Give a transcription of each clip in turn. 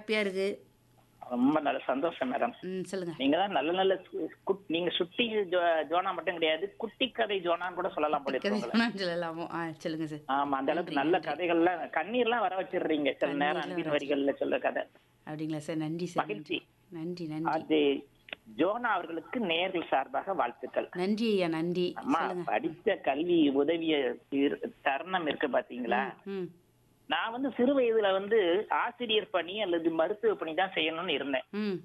ஹாப்பியா இருக்கு ரொம்ப நல்ல சந்தோஷம் மேடம் ம் சொல்லுங்க நீங்க தான் நல்ல நல்ல சு- குட்- நீங்க சுட்டி ஜோ- ஜோனா மட்டும் கிடையாது குட்டி கதை ஜோனான்னு கூட சொல்லலாம் போல கதை இருக்கு உங்களை. வேணாம்னு சொல்லலாமோ ஆ சொல்லுங்க சார் ஆமா அந்த அளவுக்கு நல்ல கதைகள்லாம் கண்ணீர்லாம் வர வச்சிடுறீங்க சில நேரம் அன்பின் வரிகள்ல சொல்ல கதை அப்படிங்களா சார் நன்றி சார் மகிழ்ச்சி. நன்றி நன்றி அது ஜோனா அவர்களுக்கு நேர்கள் சார்பாக வாழ்த்துக்கள் நன்றி ஐயா நன்றி அம்மா சொல்லுங்க படித்த கல்வி உதவிய இரு- தருணம் இருக்கு பாத்தீங்களா ம் நான் வந்து சிறு வயதுல வந்து ஆசிரியர் பணி அல்லது மருத்துவ பணி தான் செய்யணும்னு இருந்தேன் ம்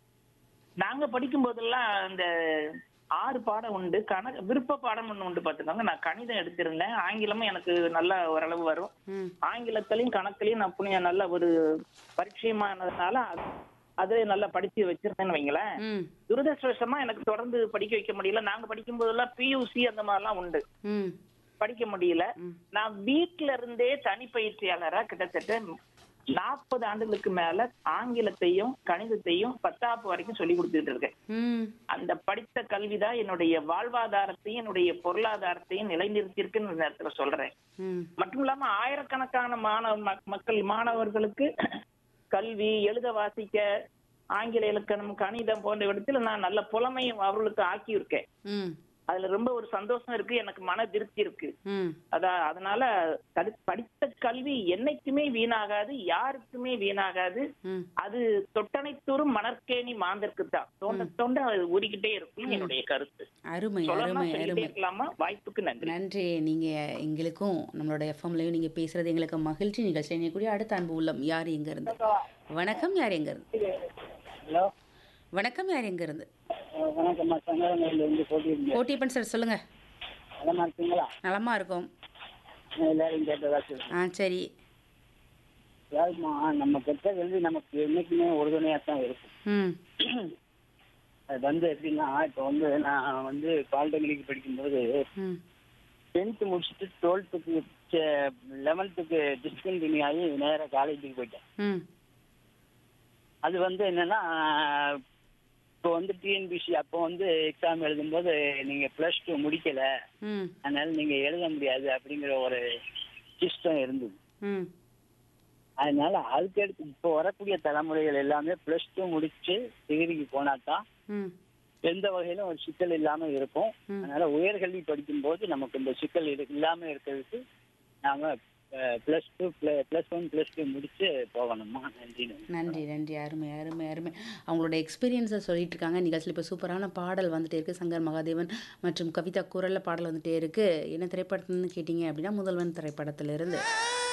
நாங்க படிக்கும் போதெல்லாம் இந்த ஆறு பாடம் உண்டு கணக்கு விருப்ப பாடம் ஒண்ணு உண்டு பாத்துக்கோங்க நான் கணிதம் எடுத்திருந்தேன் ஆங்கிலமும் எனக்கு நல்ல ஓரளவு வரும் ம் ஆங்கிலத்திலையும் கணக்குலயும் நான் புனிய நல்ல ஒரு பரிச்சயமானதுனால அது- அதுல நல்லா படிச்சு வச்சிருந்தேன்னு வைங்களேன் ம் துரதிருஷ்டவசமா எனக்கு தொடர்ந்து படிக்க வைக்க முடியல நாங்க படிக்கும் போதெல்லாம் பியூசி அந்த மாதிரிலாம் உண்டு ம் படிக்க முடியல ம். நான் வீட்ல இருந்தே தனிப்பயிற்சியாளரா கிட்டத்தட்ட நாற்பது ஆண்டுகளுக்கு மேல ஆங்கிலத்தையும் கணிதத்தையும் பத்தாப்பு வரைக்கும் சொல்லி கொடுத்துட்டு இருக்கேன் ம் அந்த படித்த கல்விதான் என்னுடைய வாழ்வாதாரத்தையும் என்னுடைய பொருளாதாரத்தையும் நிலைநிறுத்தியிருக்குன்னு இந்த நேரத்துல சொல்றேன் ம் மட்டும் இல்லாம ஆயிரக்கணக்கான மாணவ மக்- மக்கள் மாணவர்களுக்கு கல்வி எழுத வாசிக்க ஆங்கில இலக்கணம் கணிதம் போன்ற இடத்துல நான் நல்ல புலமையும் அவர்களுக்கு ஆக்கியிருக்கேன் ம் அதுல ரொம்ப ஒரு சந்தோஷம் இருக்கு எனக்கு மன திருப்தி இருக்கு ம் அதான் அதனால கடி- படித்த கல்வி என்னைக்குமே வீணாகாது யாருக்குமே வீணாகாது ம் அது தொட்டனைத்தோறும் மணற்கேணி மாந்தருக்கு தான் தோண்ட தோண்ட அது ஊறிக்கிட்டே இருக்கும் என்னுடைய கருத்து அருமை சொல்லலாம் அருமை சொல்லிட்டே அருமை இருக்கலாமா வாய்ப்புக்கு நன்றி நன்றி நீங்க எங்களுக்கும் நம்மளோட எஃப்எம்லையும் நீங்க பேசுறது எங்களுக்கு மகிழ்ச்சி நீங்கள் செய்யக்கூடிய அடுத்த அன்பு உள்ளம் யார் எங்க இருந்து வணக்கம் யார் எங்க இருந்து ஹலோ வணக்கம் யார் எங்க இருந்து வணக்கம்மா சங்கரங்கோயில இருந்து போட்டிருந்தேன் ஓட்டிப்பன் சார் சொல்லுங்க நலமா இருக்கீங்களா நலமா இருக்கும் எல்லாரும் கேட்டதா சொல்லுங்க ஆ சரி அதாவதுமா நம்ம பெற்ற கல்வி நமக்கு என்னைக்குமே உறுதுணையா தான் இருக்கும் ம் அது வந்து எப்படின்னா இப்போ வந்து நான் வந்து பாலிடெக்னிக் படிக்கும்போது ம் டென்த்து முடிச்சுட்டு டுவெல்த்துக்கு லெவன்த்துக்கு டிஸ்கண்டினியூ ஆகி நேராக காலேஜுக்கு போயிட்டேன் ம் அது வந்து என்னன்னா இப்போ வந்து டிஎன்பிசி அப்போ வந்து எக்ஸாம் எழுதும்போது நீங்க ப்ளஸ் டூ முடிக்கல ம் அதனால நீங்க எழுத முடியாது அப்படிங்கிற ஒரு சிஸ்டம் இருந்தது ம் அதனால அதுக்கு அடுத்து இப்போ வரக்கூடிய தலைமுறைகள் எல்லாமே ப்ளஸ் டூ முடிச்சு டிகிரிக்கு போனா தான் ம் எந்த வகையிலும் ஒரு சிக்கல் இல்லாம இருக்கும் ம். அதனால உயர்கல்வி படிக்கும்போது நமக்கு இந்த சிக்கல் இரு- இல்லாம இருக்கிறதுக்கு நாம plus two plus one plus two முடிச்சு போகணுமா நன்றி நன்றி நன்றி அருமை அருமை அருமை அவங்களோட எக்ஸ்பீரியன்ஸை சொல்லிட்டு இருக்காங்க நிகழ்ச்சியில் இப்போ சூப்பரான பாடல் வந்துட்டே இருக்கு சங்கர் மகாதேவன் மற்றும் கவிதா குரல்ல பாடல் வந்துட்டே இருக்கு என்ன திரைப்படத்துன்னு கேட்டிங்க அப்படின்னா முதல்வன் திரைப்படத்திலிருந்து